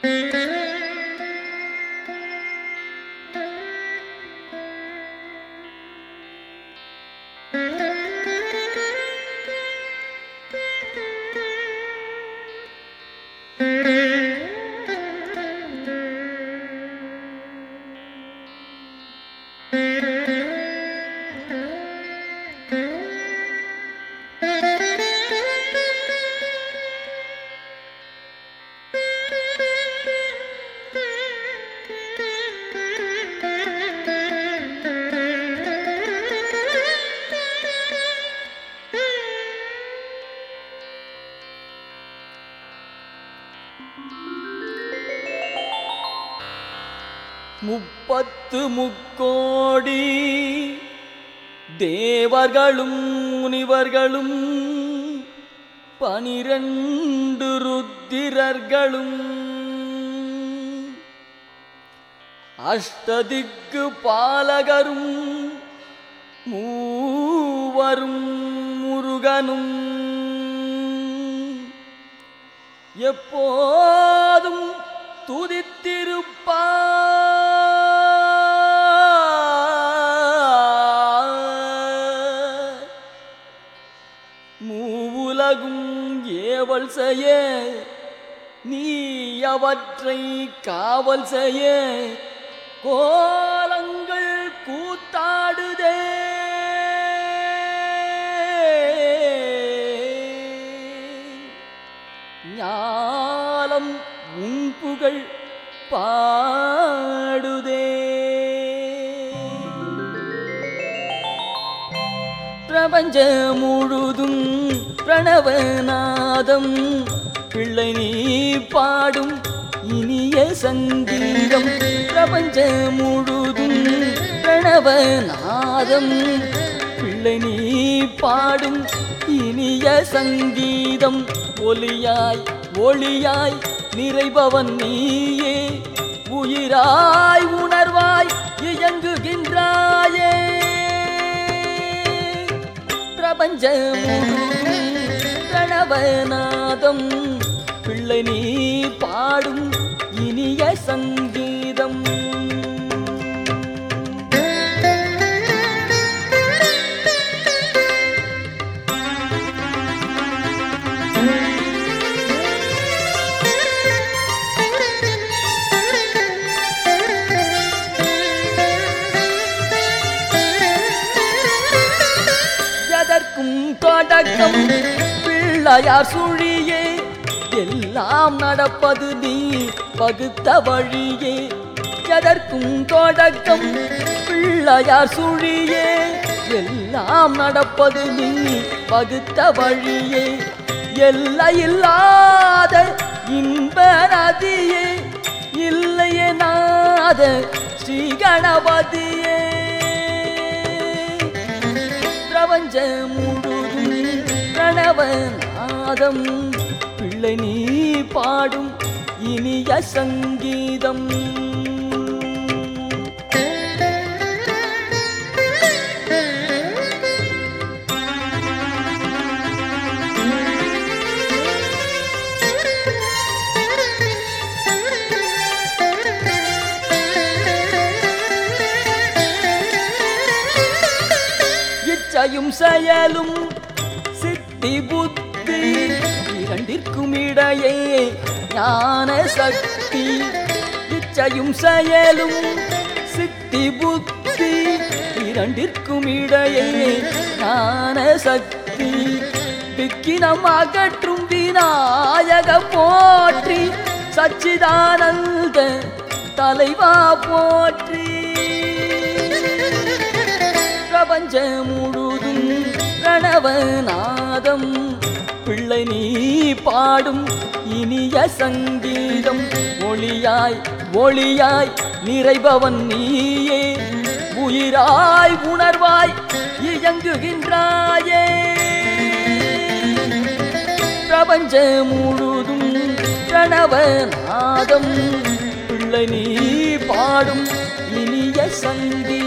முப்பத்து முக்கோடி தேவர்களும் முனிவர்களும் பனிரண்டு ருத்திரர்களும் அஷ்டதிக்கு பாலகரும் மூவரும் முருகனும் எப்போதும் துதித்திருப்பார் மூவுலகும் ஏவல் செய்ய நீ அவற்றை காவல் செய்ய கோலங்கள் கூத்தாடுதே ஞாலம் உன் புகழ் பாடுதே பிரபஞ்சம் முழுதும் பிரணவநாதம் பிள்ளை நீ பாடும் இனிய சங்கீதம் பிரபஞ்சம் முழுதும் பிரணவநாதம் பிள்ளை நீ பாடும் இனிய சங்கீதம் ஒலியாய் ஒளியாய் நிறைபவன் நீயே உயிராய் உணர்வாய் இயங்குகின்றாயே பிரபஞ்சம் பிரணவநாதம் பிள்ளை நீ பாடும் இனிய சங்கீதம் எதற்கும் தொடக்கம் பிள்ளையார் சுழியே எல்லாம் நடப்பது நீ பகுத்த வழியே எதற்கும் தொடக்கம் பிள்ளையார் சுழியே எல்லாம் நடப்பது நீ பகுத்த வழியே எல்லையில்லாத இன்ப நதியே இல்லையே நாத ஸ்ரீ கணபதியே பிரபஞ்சம் முழுதும் பிரணவநாதம் பிள்ளை நீ பாடும் இனிய சங்கீதம் இச்சையும் செயலும் சித்தி புத்தி இரண்டிற்கும் இடையே ஞான சக்தி இச்சையும் செயலும் சித்தி புத்தி இரண்டிற்கும் இடையே ஞான சக்தி விக்கினம் அகற்றும் விநாயக போற்றி சச்சிதானந்த தலைவா போற்றி பிரபஞ்சம் முழுதும் பிரணவநாதம் பிள்ளை நீ பாடும் இனிய சங்கீதம் ஒளியாய் ஒளியாய் நிறைபவன் நீயே உயிராய் உணர்வாய் இயங்குகின்றாயே பிரபஞ்சம் முழுதும் பிரணவநாதம் பிள்ளை நீ பாடும் இனிய சங்கீதம்